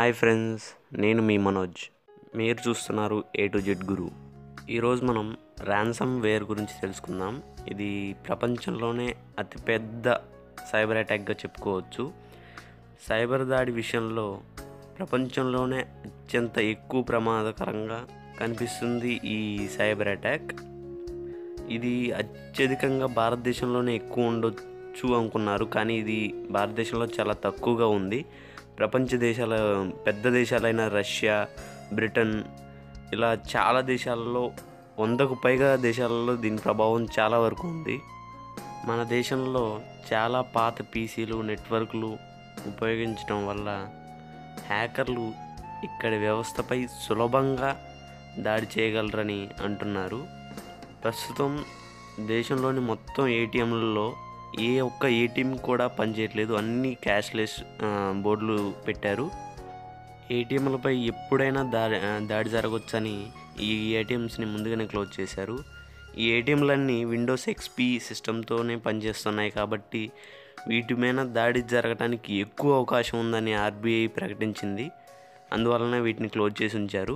hi friends నేను మీ మనోజ్ మీరు చూస్తున్నారు ఏ టు జెడ్ గురు ఈరోజు మనం ర్యాన్సమ్ వేర్ గురించి తెలుసుకుందాం ఇది ప్రపంచంలోనే అతిపెద్ద సైబర్ అటాక్గా చెప్పుకోవచ్చు సైబర్ దాడి విషయంలో ప్రపంచంలోనే అత్యంత ఎక్కువ ప్రమాదకరంగా కనిపిస్తుంది ఈ సైబర్ అటాక్ ఇది అత్యధికంగా భారతదేశంలోనే ఎక్కువ ఉండొచ్చు అనుకున్నారు కానీ ఇది భారతదేశంలో చాలా తక్కువగా ఉంది ప్రపంచ దేశాల పెద్ద దేశాలైన రష్యా బ్రిటన్ ఇలా చాలా దేశాలలో వందకు పైగా దేశాలలో దీని ప్రభావం చాలా వరకు ఉంది మన దేశంలో చాలా పాత పీసీలు నెట్వర్క్లు ఉపయోగించడం వల్ల హ్యాకర్లు ఇక్కడి వ్యవస్థపై సులభంగా దాడి చేయగలరని అంటున్నారు ప్రస్తుతం దేశంలోని మొత్తం ఏటీఎంలలో ఏ ఒక్క ఏటీఎం కూడా పనిచేయట్లేదు అన్ని క్యాష్లెస్ ఆ, బోర్డులు పెట్టారు ఏటీఎంలపై ఎప్పుడైనా దాడి ఆ, దాడి జరగవచ్చని ఈ ఏటీఎంస్ని ముందుగానే క్లోజ్ చేశారు ఈ ఏటీఎంలన్నీ విండోస్ ఎక్స్పీ సిస్టంతోనే పనిచేస్తున్నాయి కాబట్టి వీటి మీద దాడి జరగడానికి ఎక్కువ అవకాశం ఉందని ఆర్బీఐ ప్రకటించింది అందువలన వీటిని క్లోజ్ చేసి ఉంచారు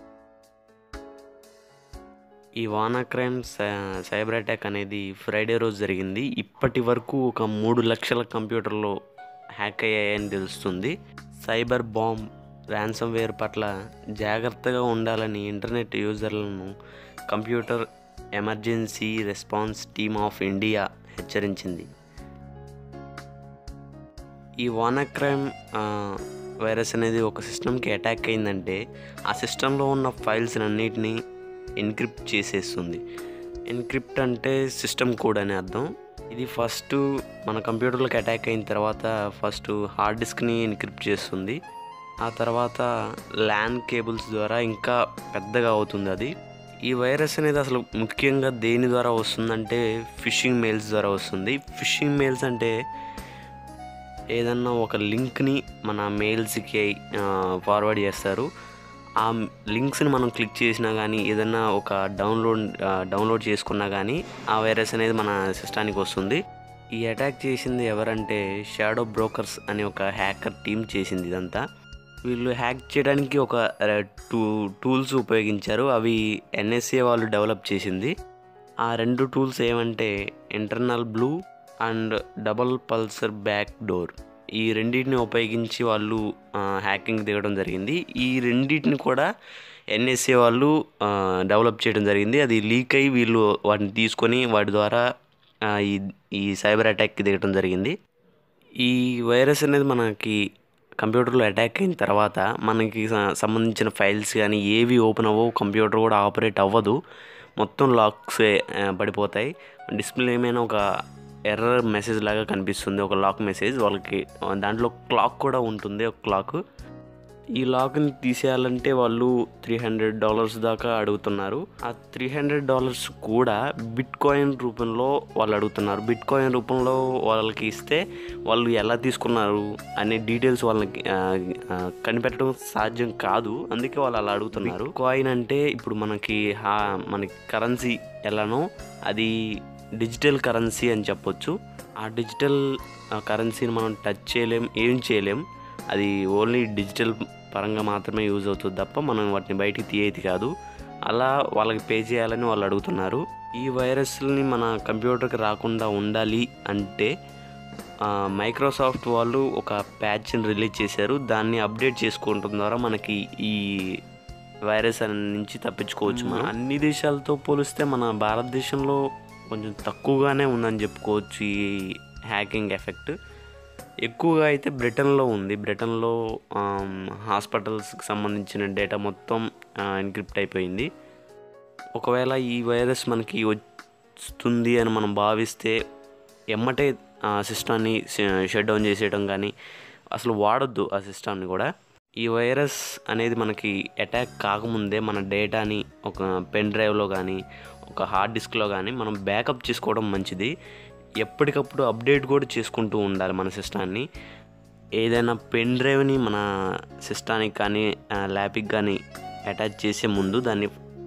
ఈ వానా క్రైమ్ సై- సైబర్ అటాక్ అనేది ఫ్రైడే రోజు జరిగింది ఇప్పటి వరకు ఒక మూడు లక్షల కంప్యూటర్లు హ్యాక్ అయ్యాయని తెలుస్తుంది సైబర్ బాంబ్ ర్యాన్సమ్ వేర్ పట్ల జాగ్రత్తగా ఉండాలని ఇంటర్నెట్ యూజర్లను computer emergency response team of India హెచ్చరించింది ఈ వానా క్రైమ్ ఆ, వైరస్ అనేది ఒక సిస్టమ్కి అటాక్ అయిందంటే ఆ సిస్టంలో ఉన్న ఫైల్స్ అన్నిటినీ ఎన్క్రిప్ట్ చేసేస్తుంది ఎన్క్రిప్ట్ అంటే సిస్టమ్ కోడ్ అని అర్థం ఇది ఫస్ట్ మన కంప్యూటర్లోకి అటాక్ అయిన తర్వాత ఫస్ట్ హార్డ్ డిస్క్ని ఎన్క్రిప్ట్ చేస్తుంది ఆ తర్వాత ల్యాన్ కేబుల్స్ ద్వారా ఇంకా పెద్దగా అవుతుంది అది ఈ వైరస్ అనేది అసలు ముఖ్యంగా దేని ద్వారా వస్తుందంటే ఫిషింగ్ మెయిల్స్ ద్వారా వస్తుంది ఫిషింగ్ మెయిల్స్ అంటే ఏదన్నా ఒక లింక్ని మన మెయిల్స్కి ఫార్వర్డ్ చేస్తారు ఆ లింక్స్ని మనం క్లిక్ చేసినా కానీ ఏదన్నా ఒక డౌన్లోడ్ ఆ, డౌన్లోడ్ చేసుకున్నా కానీ ఆ వైరస్ అనేది మన సిస్టానికి వస్తుంది ఈ అటాక్ చేసింది ఎవరంటే షాడో బ్రోకర్స్ అనే ఒక హ్యాకర్ టీం చేసింది ఇదంతా వీళ్ళు హ్యాక్ చేయడానికి ఒక ర- టూ టూల్స్ ఉపయోగించారు అవి ఎన్ఎస్ఏ వాళ్ళు డెవలప్ చేసింది ఆ రెండు టూల్స్ ఏమంటే internal blue and double pulsar back door ఈ రెండింటిని ఉపయోగించి వాళ్ళు ఆ, హ్యాకింగ్ దిగడం జరిగింది ఈ రెండింటిని కూడా ఎన్ఎస్ఏ వాళ్ళు ఆ, డెవలప్ చేయడం జరిగింది అది లీక్ అయ్యి వీళ్ళు వాటిని తీసుకొని వాటి ద్వారా ఆ, ఈ ఈ సైబర్ అటాక్కి దిగడం జరిగింది ఈ వైరస్ అనేది మనకి కంప్యూటర్లో అటాక్ అయిన తర్వాత మనకి స- సంబంధించిన ఫైల్స్ కానీ ఏవి ఓపెన్ అవ్వవు కంప్యూటర్ కూడా ఆపరేట్ అవ్వదు మొత్తం లాక్స్ పడిపోతాయి డిస్ప్లే ఏమైనా ఒక ఎర్రర్ మెసేజ్ లాగా కనిపిస్తుంది ఒక లాక్ మెసేజ్ వాళ్ళకి ఆ, దాంట్లో క్లాక్ కూడా ఉంటుంది ఒక క్లాక్ ఈ లాక్ని తీసేయాలంటే వాళ్ళు త్రీ హండ్రెడ్ డాలర్స్ దాకా అడుగుతున్నారు ఆ త్రీ హండ్రెడ్ డాలర్స్ కూడా బిట్ కాయిన్ రూపంలో వాళ్ళు అడుగుతున్నారు బిట్ కాయిన్ రూపంలో వాళ్ళకి ఇస్తే వాళ్ళు ఎలా తీసుకున్నారు అనే డీటెయిల్స్ వాళ్ళకి ఆ, ఆ, కనిపెట్టడం సాధ్యం కాదు అందుకే వాళ్ళు అలా అడుగుతున్నారు కాయిన్ అంటే ఇప్పుడు మనకి హా- మనకి కరెన్సీ ఎలానో అది డిజిటల్ కరెన్సీ అని చెప్పొచ్చు ఆ డిజిటల్ కరెన్సీని మనం టచ్ చేయలేం ఏం చేయలేం అది ఓన్లీ డిజిటల్ పరంగా మాత్రమే యూజ్ అవుతుంది తప్ప మనం వాటిని బయటికి తీయేది కాదు అలా వాళ్ళకి పే చేయాలని వాళ్ళు అడుగుతున్నారు ఈ వైరస్ని మన కంప్యూటర్కి రాకుండా ఉండాలి అంటే ఆ, మైక్రోసాఫ్ట్ వాళ్ళు ఒక ప్యాచ్ని రిలీజ్ చేశారు దాన్ని అప్డేట్ చేసుకోవడం ద్వారా మనకి ఈ వైరస్ అనే నుంచి తప్పించుకోవచ్చు మనం అన్ని దేశాలతో పోలిస్తే మన భారతదేశంలో కొంచెం తక్కువగానే ఉందని చెప్పుకోవచ్చు ఈ హ్యాకింగ్ ఎఫెక్ట్ ఎక్కువగా అయితే బ్రిటన్లో ఉంది బ్రిటన్లో ఆమ్, హాస్పిటల్స్కి సంబంధించిన డేటా మొత్తం ఎన్క్రిప్ట్ అయిపోయింది ఒకవేళ ఈ వైరస్ మనకి వస్తుంది అని మనం భావిస్తే ఎమ్మటే ఆ సిస్టాన్ని షట్ డౌన్ చేసేయడం కానీ అసలు వాడొద్దు ఆ సిస్టాన్ని కూడా ఈ వైరస్ అనేది మనకి అటాక్ కాకముందే మన డేటాని ఒక పెన్ డ్రైవ్లో కానీ ఒక హార్డ్ డిస్క్లో కానీ మనం బ్యాకప్ చేసుకోవడం మంచిది ఎప్పటికప్పుడు అప్డేట్ కూడా చేసుకుంటూ ఉండాలి మన సిస్టాన్ని ఏదైనా పెన్ డ్రైవ్ని మన సిస్టానికి కానీ ల్యాప్కి కానీ అటాచ్ చేసే ముందు దాన్ని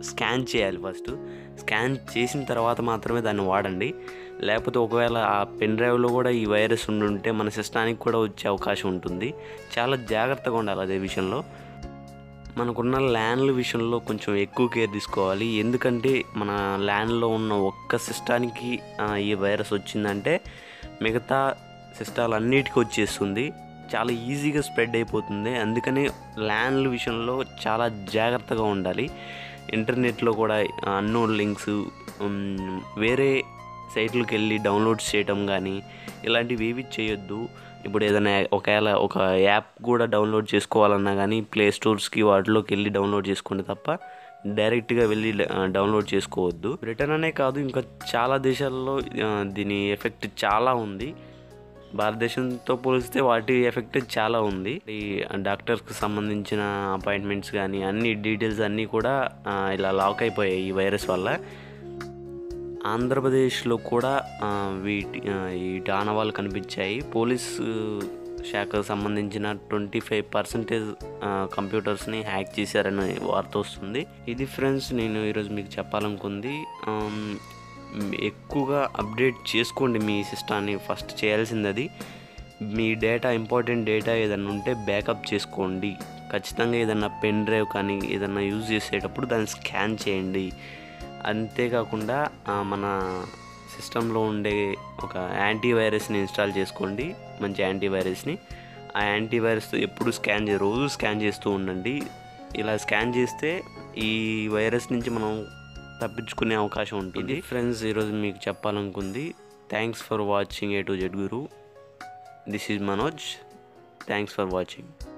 స్కాన్ చేయాలి ఫస్ట్ స్కాన్ చేసిన తర్వాత మాత్రమే దాన్ని వాడండి లేకపోతే ఒకవేళ ఆ పెన్ డ్రైవ్లో కూడా ఈ వైరస్ ఉండుంటే మన సిస్టానికి కూడా వచ్చే అవకాశం ఉంటుంది చాలా జాగ్రత్తగా ఉండాలి అదే విషయంలో మనకున్న ల్యాండ్ల విషయంలో కొంచెం ఎక్కువ కేర్ తీసుకోవాలి ఎందుకంటే మన ల్యాండ్లో ఉన్న ఒక్క సిస్టానికి ఆ, ఈ వైరస్ వచ్చిందంటే మిగతా సిస్టాలు అన్నిటికీ వచ్చేస్తుంది చాలా ఈజీగా స్ప్రెడ్ అయిపోతుంది అందుకని ల్యాండ్ల విషయంలో చాలా జాగ్రత్తగా ఉండాలి ఇంటర్నెట్లో కూడా అన్నోన్ లింక్స్ వేరే సైట్లకు వెళ్ళి డౌన్లోడ్ చేయటం కానీ ఇలాంటివి ఏవి చేయొద్దు ఇప్పుడు ఏదైనా ఒకవేళ ఒక యాప్ కూడా డౌన్లోడ్ చేసుకోవాలన్నా కానీ ప్లే స్టోర్స్కి వాటిలోకి వెళ్ళి డౌన్లోడ్ చేసుకోండి తప్ప డైరెక్ట్గా వెళ్ళి ఆ, డౌన్లోడ్ చేసుకోవద్దు బ్రిటన్ అనే కాదు ఇంకా చాలా దేశాల్లో ఆ, దీని ఎఫెక్ట్ చాలా ఉంది భారతదేశంతో పోలిస్తే వాటి ఎఫెక్ట్ చాలా ఉంది ఈ డాక్టర్స్కి సంబంధించిన అపాయింట్మెంట్స్ కానీ అన్ని డీటెయిల్స్ అన్నీ కూడా ఆ, ఇలా లాక్ అయిపోయాయి ఈ వైరస్ వల్ల ఆంధ్రప్రదేశ్లో కూడా ఆ, వీటి ఆ, వీటి ఆనవాళ్ళు కనిపించాయి పోలీసు శాఖకు సంబంధించిన ట్వంటీ ఫైవ్ పర్సెంటేజ్ కంప్యూటర్స్ని హ్యాక్ చేశారని వార్త వస్తుంది ఇది ఫ్రెండ్స్ నేను ఈరోజు మీకు చెప్పాలనుకుంది ఆమ్, ఎక్కువగా అప్డేట్ చేసుకోండి మీ సిస్టాన్ని ఫస్ట్ చేయాల్సింది అది మీ డేటా ఇంపార్టెంట్ డేటా ఏదైనా ఉంటే బ్యాకప్ చేసుకోండి ఖచ్చితంగా ఏదైనా పెన్ డ్రైవ్ కానీ ఏదైనా యూజ్ చేసేటప్పుడు దాన్ని స్కాన్ చేయండి అంతేకాకుండా ఆ, మన సిస్టంలో ఉండే ఒక యాంటీవైరస్ని ఇన్స్టాల్ చేసుకోండి మంచి యాంటీవైరస్ని ఆ యాంటీవైరస్ ఎప్పుడు స్కాన్ చే రోజు స్కాన్ చేస్తూ ఉండండి ఇలా స్కాన్ చేస్తే ఈ వైరస్ నుంచి మనం తప్పించుకునే అవకాశం ఉంటుంది ఫ్రెండ్స్ ఈరోజు మీకు చెప్పాలనుకుంది thanks for watching A to Z guru this is Manoj thanks for watching